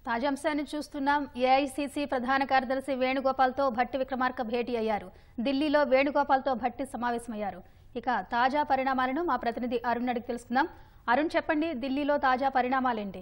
తాజా అంశాన్ని చూస్తున్నాం ఏఐసీసీ ప్రధాన కార్యదర్శి వేణుగోపాల్తో భట్టి విక్రమార్క భేటీ అయ్యారు ఢిల్లీలో వేణుగోపాల్తో భట్టి సమావేశమయ్యారు ఇక తాజా పరిణామాలను మా ప్రతినిధి అరుణ్ అడిగి తెలుసుకుందాం అరుణ్ చెప్పండి ఢిల్లీలో తాజా పరిణామాలేంటి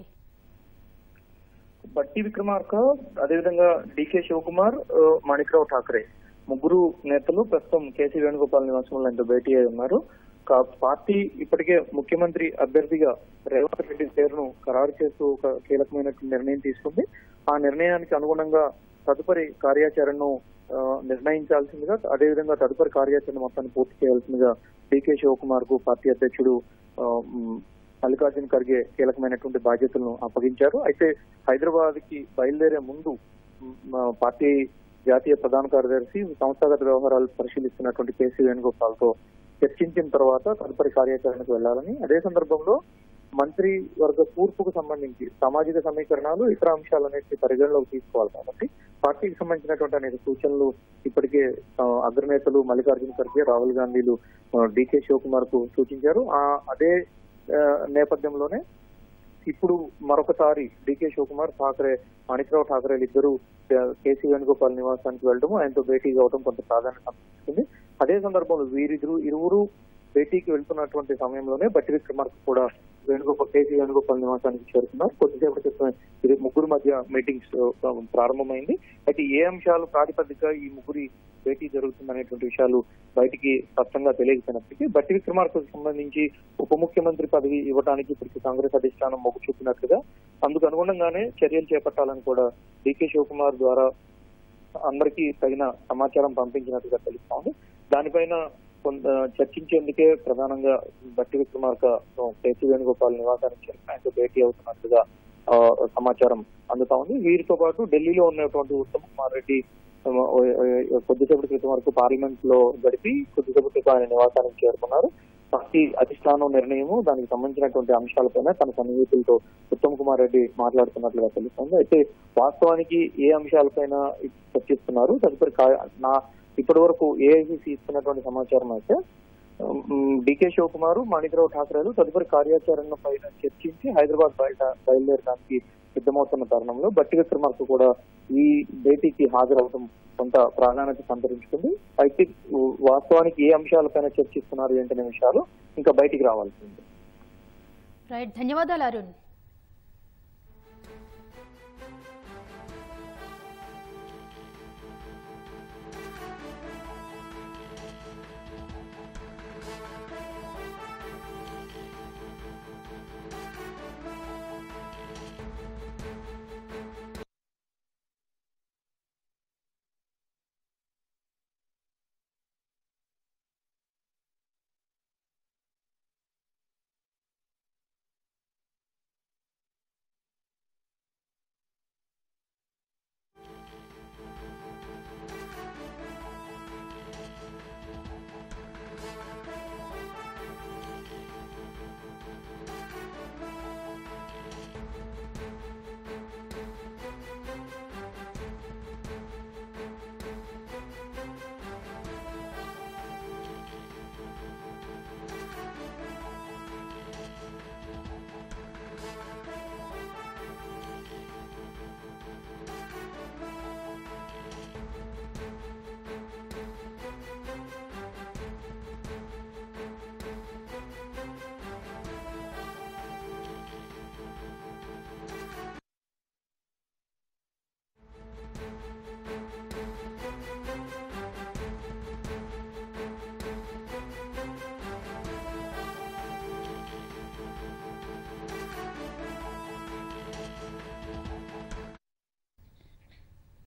బట్టి విక్రమార్క అదేవిధంగా డికే శివకుమార్ ఆ, మాణిక్రావు ఠాకరే ముగ్గురు నేతలు ప్రస్తుతం కేసీ వేణుగోపాల్ నివాసంలో ఆయనతో భేటీ అయి ఉన్నారు కా- పార్టీ ఇప్పటికే ముఖ్యమంత్రి అభ్యర్థిగా రేవంత్ రెడ్డి పేరును ఖరారు చేస్తూ ఒక కీలకమైనటువంటి నిర్ణయం తీసుకుంది ఆ నిర్ణయానికి అనుగుణంగా తదుపరి కార్యాచరణను ఆ, నిర్ణయించాల్సిందిగా అదేవిధంగా తదుపరి కార్యాచరణ మొత్తాన్ని పూర్తి చేయాల్సిందిగా డికే శివకుమార్ కు పార్టీ అధ్యక్షుడు ఆ, మ్, మల్లికార్జున ఖర్గే కీలకమైనటువంటి బాధ్యతలను అప్పగించారు అయితే హైదరాబాద్ కి బయలుదేరే ముందు మ్, మా పార్టీ జాతీయ ప్రధాన కార్యదర్శి సంస్థాగత వ్యవహారాలు పరిశీలిస్తున్నటువంటి కేసీ వేణుగోపాల్ తో చర్చించిన తర్వాత తదుపరి కార్యాచరణకు వెళ్లాలని అదే సందర్భంలో మంత్రి వర్గ కూర్పుకు సంబంధించి సామాజిక సమీకరణాలు ఇతర అంశాలన్నింటినీ పరిగణలోకి తీసుకోవాలి కాబట్టి పార్టీకి సంబంధించినటువంటి అనేక సూచనలు ఇప్పటికే ఆ, అగ్రనేతలు మల్లికార్జున ఖర్గే రాహుల్ గాంధీలు డికే శివకుమార్ కు సూచించారు ఆ అదే ఆ, నేపథ్యంలోనే ఇప్పుడు మరొకసారి డికే శివకుమార్ ఠాకరే మాణిక్రావు ఠాకరేలు ఇద్దరు ఆ, కేసీ వేణుగోపాల్ నివాసానికి వెళ్ళడం ఆయనతో భేటీ కావడం కొంత ప్రాధాన్యత సంతరించుకుంది అదే సందర్భంలో వీరిద్దరు ఇరువురు భేటీకి వెళ్తున్నటువంటి సమయంలోనే బట్టి విక్రమార్క కూడా వేణుగోపాల్ కేసీ వేణుగోపాల్ నివాసానికి చేరుకున్నారు కొద్దిసేపటి క్రితం ఇది ముగ్గురు మధ్య మీటింగ్స్ ఆ, ప్రారంభమైంది అయితే ఏ అంశాలు ప్రాతిపదిక ఈ ముగ్గురి భేటీ జరుగుతుందనేటువంటి విషయాలు బయటికి స్పష్టంగా తెలియకపోయినప్పటికీ బట్టి విక్రమార్కకు సంబంధించి ఉప ముఖ్యమంత్రి పదవి ఇవ్వడానికి ఇప్పటికి కాంగ్రెస్ అధిష్టానం మొగ్గు చూపినట్లుగా అందుకు అనుగుణంగానే చర్యలు చేపట్టాలని కూడా డికే శివకుమార్ ద్వారా అందరికీ తగిన సమాచారం పంపించినట్టుగా తెలుస్తోంది దానిపైన కొంత చర్చించేందుకే ప్రధానంగా బట్టి విక్రమార్క కేసీ వేణుగోపాల్ నివాసానికి చేరి ఆయనతో భేటీ అవుతున్నట్లుగా ఆ, సమాచారం అందుతా ఉంది వీరితో పాటు ఢిల్లీలో ఉన్నటువంటి ఉత్తమ్ కుమార్ రెడ్డి ఆ, ఆ, కొద్దిసేపటి క్రితం వరకు పార్లమెంట్ లో గడిపి కొద్దిసేపటి క్రితం ఆయన నివాసానికి చేరుకున్నారు పార్టీ అధిష్టానం నిర్ణయము దానికి సంబంధించినటువంటి అంశాలపైన తన సన్నిహితులతో ఉత్తమ్ కుమార్ రెడ్డి మాట్లాడుతున్నట్లుగా తెలుస్తుంది అయితే వాస్తవానికి ఏ అంశాలపైన చర్చిస్తున్నారు తదుపరి కా- నా ఇప్పటి వరకు ఏఐసిసి ఇస్తున్నటువంటి సమాచారం అయితే ఉమ్, డికే శివకుమార్ మాణిక్రావు ఠాకరేలు తదుపరి కార్యాచరణ పైన చర్చించి హైదరాబాద్ బయట బయలుదేరడానికి సిద్ధమవుతున్న తరుణంలో బట్టి విక్రమార్క కూడా ఈ భేటీకి హాజరవడం కొంత ప్రాధాన్యత సంతరించుకుంది అయితే ఉ- వాస్తవానికి ఏ అంశాలపైన చర్చిస్తున్నారు ఏంటనే విషయాలు ఇంకా బయటికి రావాల్సింది రైట్ ధన్యవాదాలు అరుణ్